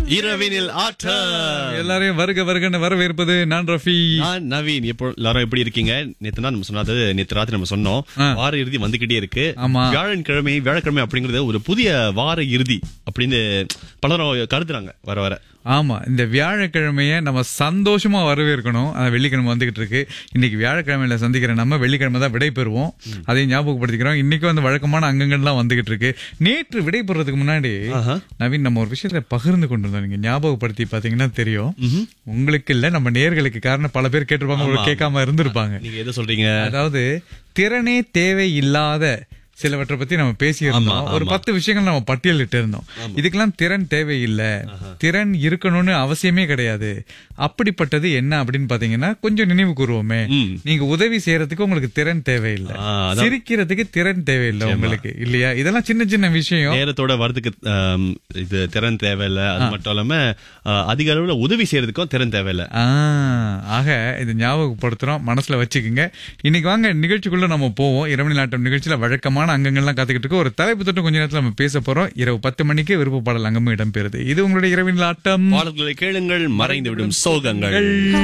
இரவினில் ஆற்றல் எல்லாரையும் வருக வருகன்னு வரவேற்பது நான் ரஃபி நான் நவீன் இப்போ எல்லாரும் எப்படி இருக்கீங்க நேத்து தான் நம்ம சொன்னது நேத்து ராத்திரி நம்ம சொன்னோம் ஆ. வார இறுதி வந்துகிட்டே இருக்கு ஆமா. வியாழக்கிழமை வியாழக்கிழமை அப்படிங்கறது ஒரு புதிய வார இறுதி அப்படின்னு பலரும் கருதுறாங்க வர வர ஆமா இந்த வியாழக்கிழமைய நம்ம சந்தோஷமா வரவேற்கணும் அந்த வெள்ளிக்கிழமை வந்துகிட்டு இருக்கு இன்னைக்கு வியாழக்கிழமையில சந்திக்கிற நம்ம வெள்ளிக்கிழமை தான் விடை பெறுவோம் அதையும் ஞாபகப்படுத்திக்கிறோம் இன்னைக்கு வந்து வழக்கமான அங்கங்கள்லாம் வந்துகிட்டு இருக்கு நேற்று விடை பெறுறதுக்கு முன்னாடி ஆஹா. நவீன் நம்ம ஒரு விஷயத்துல பகிர்ந்து கொண்டிருந்தோம் நீங்க ஞாபகப்படுத்தி பாத்தீங்கன்னா தெரியும் உங்களுக்கு இல்ல நம்ம நேர்களுக்கு காரணம் பல பேர் கேட்டிருப்பாங்க ஒரு கேட்காம இருந்திருப்பாங்க நீங்க எதை சொல்றீங்க அதாவது திறனே தேவை இல்லாத சிலவற்றை பத்தி நம்ம பேசியிருந்தோம் ஆமா, ஒரு ஆமா. பத்து விஷயங்கள் நம்ம பட்டியலிட்டு இருந்தோம் இதுக்கெல்லாம் திறன் தேவையில்லை திறன் இருக்கணும்னு அவசியமே கிடையாது அப்படிப்பட்டது என்ன அப்படின்னு பாத்தீங்கன்னா கொஞ்சம் நினைவு கூறுவோமே ம். நீங்க உதவி செய்யறதுக்கு உங்களுக்கு திறன் தேவையில்லை ஆ, அதான். சிரிக்கிறதுக்கு திறன் தேவையில்லை உங்களுக்கு இல்லையா இதெல்லாம் சின்ன சின்ன விஷயம் நேரத்தோட வரதுக்கு ஆம், இது திறன் தேவையில்ல அது மட்டும் இல்லாம ஆ, அதிக அளவுல உதவி செய்யறதுக்கும் திறன் தேவையில்ல ஆ, ஆக இது ஞாபகப்படுத்துறோம் மனசுல வச்சுக்கோங்க இன்னைக்கு வாங்க நிகழ்ச்சிக்குள்ள நம்ம போவோம் இரவு நாட்டம் நிகழ்ச்சியில வழக்கமான அங்கங்கள்லாம் காத்துக்கிட்டு இருக்கு ஒரு தலைப்பு தொட்டு கொஞ்ச நேரத்துல நம்ம பேச போறோம் இரவு பத்து மணிக்கு விருப்ப பாடல் அங்கமும் இடம்பெறுது இது உங்களுடைய இரவின் ஆட்டம் பாடல்களை கேளுங்கள் மறைந்துவிடும் சோகங்கள்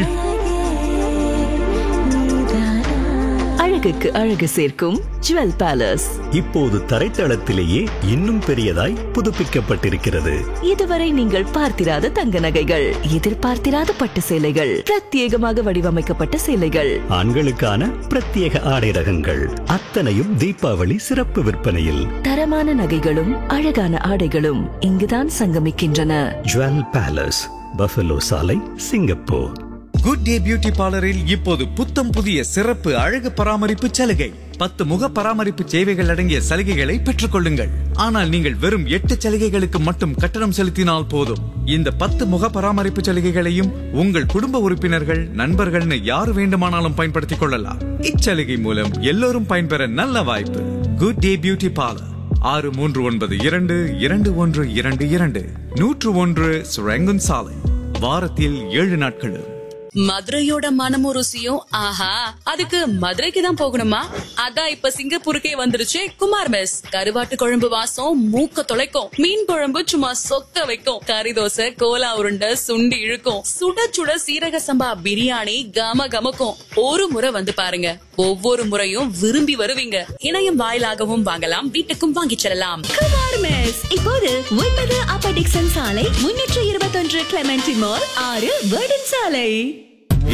அழகுக்கு அழகு சேர்க்கும் ஜுவல் பேலஸ் இப்போது தரைத்தளத்திலேயே இன்னும் பெரியதாய் புதுப்பிக்கப்பட்டிருக்கிறது இதுவரை நீங்கள் பார்த்திராத தங்க நகைகள் எதிர்பார்த்திராத பட்டு சேலைகள் பிரத்யேகமாக வடிவமைக்கப்பட்ட சேலைகள் ஆண்களுக்கான பிரத்யேக ஆடை ரகங்கள் அத்தனையும் தீபாவளி சிறப்பு விற்பனையில் தரமான நகைகளும் அழகான ஆடைகளும் இங்குதான் சங்கமிக்கின்றன ஜுவல் பேலஸ் பஃபலோ சாலை சிங்கப்பூர் குட் டே பியூட்டி பார்லரில் இப்போது புத்தம் புதிய சிறப்பு அழகு பராமரிப்பு சலுகை பத்து முக பராமரிப்பு சேவைகள் அடங்கிய சலுகைகளை பெற்றுக் கொள்ளுங்கள் ஆனால் நீங்கள் வெறும் எட்டு சலுகைகளுக்கு மட்டும் கட்டணம் செலுத்தினால் போதும் இந்த பத்து முக பராமரிப்பு சலுகைகளையும் உங்கள் குடும்ப உறுப்பினர்கள் நண்பர்கள்னு யார் வேண்டுமானாலும் பயன்படுத்திக் கொள்ளலாம் இச்சலுகை மூலம் எல்லோரும் பயன்பெற நல்ல வாய்ப்பு குட் டே பியூட்டி பார்லர் ஆறு மூன்று ஒன்பது இரண்டு இரண்டு ஒன்று இரண்டு இரண்டு நூற்று ஒன்று சுரங்குன் சாலை வாரத்தில் ஏழு நாட்களும் மதுரையோட மனமும் ருசியும் ஆஹா அதுக்கு மதுரைக்கு தான் போகணுமா அதான் இப்ப சிங்கப்பூருக்கே வந்துருச்சு குமார் மெஸ் கருவாட்டு குழம்பு வாசம் மூக்க தொலைக்கும் மீன் குழம்பு சும்மா சொக்க வைக்கும் கறி தோசை கோலா உருண்டை சுண்டி இழுக்கும் சுட சுட சீரக சம்பா பிரியாணி கம கமக்கும் ஒரு முறை வந்து பாருங்க ஒவ்வொரு முறையும் விரும்பி வருவீங்க இணையம் வாயிலாகவும் வாங்கலாம் வீட்டுக்கும் வாங்கிச் செல்லலாம் குமார் மெஸ் இப்போது ஒன்பது அப்பர் டிக்சன் சாலை முன்னூற்று இருபத்தொன்று கிளமெண்டி மால் ஆறு வேர்டன் சாலை